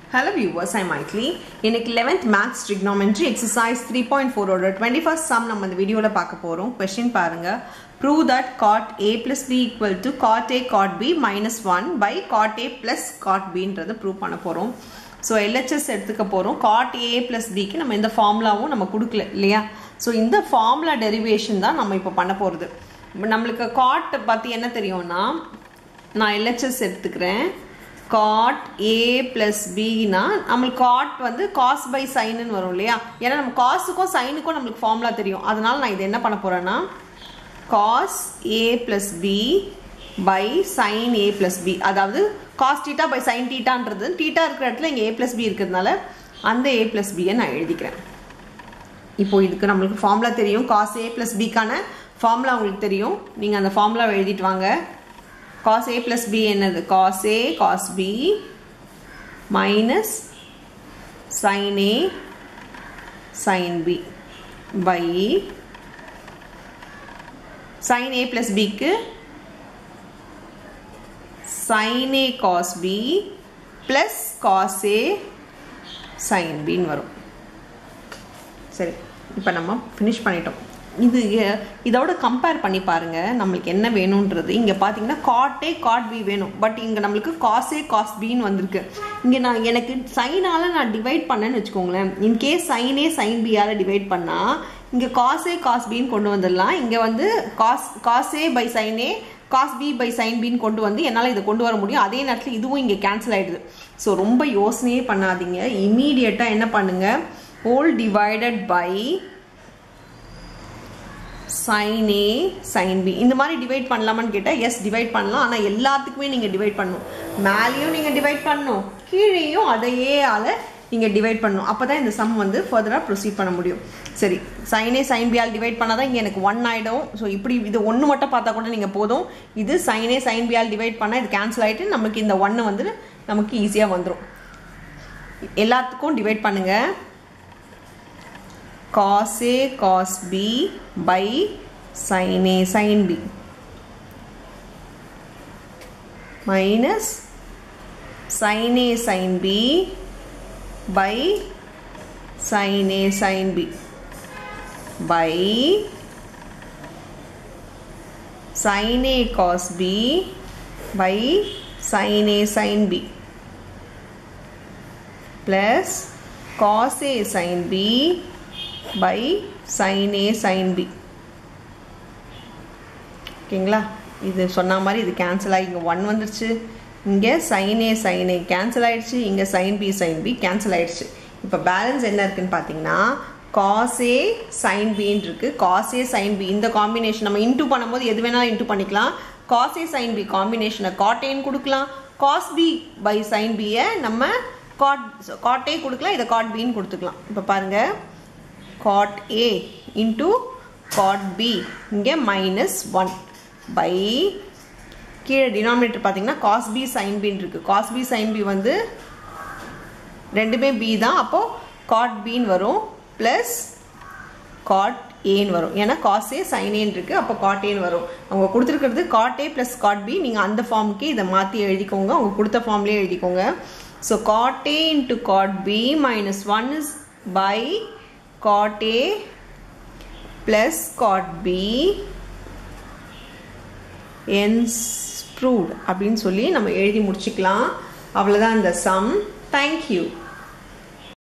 Hello viewers, I'm Maitli. இன்னைக்கு 11th Maths Trigonometry exercise 3.4 ஓட 21st sum நம்ம இந்த வீடியோவில் பார்க்க போகிறோம் கொஸ்டின் பாருங்க prove that cot a plus b equal to cot a cot b minus 1 by cot a plus cot bன்றது prove பண்ண போகிறோம் ஸோ எல்ஹெச்எஸ் எடுத்துக்க போகிறோம் காட் ஏ ப்ளஸ் பிக்கு நம்ம இந்த ஃபார்முலாவும் நம்ம கொடுக்கல இல்லையா ஸோ இந்த ஃபார்முலா டெரிவேஷன் தான் நம்ம இப்போ பண்ண போகிறது நம்மளுக்கு காட் பற்றி என்ன தெரியும்னா நான் எல்ஹெச்எஸ் எடுத்துக்கிறேன் காட் ஏ ப்ளஸ் பினா நம்மளுக்கு காட் வந்து காஸ் பை சைனுன்னு வரும் இல்லையா ஏன்னா நம்ம காஸுக்கும் சைனுக்கும் நம்மளுக்கு ஃபார்முலா தெரியும் அதனால நான் இது என்ன பண்ண போகிறேன்னா cos A plus B by sin A plus B அதாவது காஸ் டீட்டா பை சைன் டீட்டான்றது டீட்டா இருக்கிற இடத்துல இங்கே ஏ ப்ளஸ் பி இருக்கிறதுனால அந்த ஏ ப்ளஸ் பியை நான் எழுதிக்கிறேன் இப்போ இதுக்கு நம்மளுக்கு ஃபார்முலா தெரியும் காஸ் ஏ ப்ளஸ் பிக்கான ஃபார்முலா உங்களுக்கு தெரியும் நீங்கள் அந்த ஃபார்முலாவை எழுதிட்டு வாங்க காஸ் ஏ ப்ளஸ் பி என்னது cos A cos B minus sin A sin B by sin A plus பிக்கு sin A cos B plus cos A sin பின்னு வரும் சரி இப்போ நம்ம ஃபினிஷ் பண்ணிட்டோம் இது இதோட கம்பேர் பண்ணி பாருங்க நம்மளுக்கு என்ன வேணுன்றது இங்கே பார்த்தீங்கன்னா காட்டே காட் பி வேணும் பட் இங்கே நம்மளுக்கு காசே காஸ் பின்னு வந்திருக்கு இங்கே நான் எனக்கு சைனால் நான் டிவைட் பண்ணேன்னு வச்சுக்கோங்களேன் இன்கேஸ் சைனே சைன் பியால் டிவைட் பண்ணால் இங்கே காசே காஸ் பின்னு கொண்டு வந்துடலாம் இங்கே வந்து காஸ் காசே பை சைனே காஸ் பி பை சைன் பின்னு கொண்டு வந்து என்னால் இதை கொண்டு வர முடியும் அதே நேரத்தில் இதுவும் இங்கே கேன்சல் ஆகிடுது ஸோ ரொம்ப யோசனையே பண்ணாதீங்க இம்மீடியட்டாக என்ன பண்ணுங்கள் whole divided by sin A sin B இந்த மாதிரி டிவைட் பண்ணலாமான்னு கேட்டால் எஸ் டிவைட் பண்ணலாம் ஆனால் எல்லாத்துக்குமே நீங்கள் டிவைட் பண்ணணும் மேலேயும் நீங்கள் டிவைட் பண்ணணும் கீழேயும் அதையே ஆல நீங்கள் டிவைட் பண்ணணும் அப்போ தான் இந்த சம் வந்து ஃபர்தராக ப்ரொசீட் பண்ண முடியும் சரி சைனே சைன் பியால் டிவைட் பண்ணால் தான் இங்கே எனக்கு ஒன் ஆகிடும் ஸோ இப்படி இது ஒன்று மட்டும் பார்த்தா கூட நீங்கள் போதும் இது சைனே சைன் பியால் டிவைட் பண்ணால் இது கேன்சல் ஆகிட்டு நமக்கு இந்த ஒன்று வந்து நமக்கு ஈஸியாக வந்துடும் எல்லாத்துக்கும் டிவைட் பண்ணுங்கள் cos A cos B by sin A sin B minus sin A sin B by sin A sin B by sin A cos B by sin A sin B plus cos A sin B by sin A sin B ஓகேங்களா இது சொன்ன மாதிரி இது cancel ஆகி இங்கே one வந்துருச்சு இங்கே sin A sin A cancel ஆகிடுச்சு இங்கே sin B sin B cancel ஆகிடுச்சு இப்போ பேலன்ஸ் என்ன இருக்குன்னு பார்த்தீங்கன்னா காஸ் ஏ சைன் பின்னு இருக்குது காஸ் ஏ சைன் பி இந்த காம்பினேஷன் நம்ம இன்டூ பண்ணும்போது எது வேணாலும் இன்டூ பண்ணிக்கலாம் காஸ் ஏ சைன் பி காம்பினேஷனை காட்டேன்னு கொடுக்கலாம் காஸ் பி பை சைன் பியை நம்ம காட் காட்டே கொடுக்கலாம் இதை காட் பின்னு கொடுத்துக்கலாம் இப்போ பாருங்கள் cot A into cot B இங்கே minus 1 by கீழே டினாமினேட்டர் பார்த்தீங்கன்னா cos B sin B இருக்கு cos B sin B வந்து ரெண்டுமே B தான் அப்போ cot B வரும் plus cot ஏன்னு வரும் ஏன்னா காஸ் ஏ சைன் ஏன் இருக்கு அப்போ காட் ஏன்னு வரும் அவங்க கொடுத்துருக்கிறது cot A plus cot B நீங்கள் அந்த ஃபார்முக்கே இதை மாற்றி எழுதிக்கோங்க அவங்க கொடுத்த ஃபார்ம்லேயே எழுதிக்கோங்க so cot A into cot B minus one is by cot A plus cot B ends proved அப்படின்னு சொல்லி நம்ம எழுதி முடிச்சுக்கலாம் அவ்வளோதான் இந்த சம் தேங்க்யூ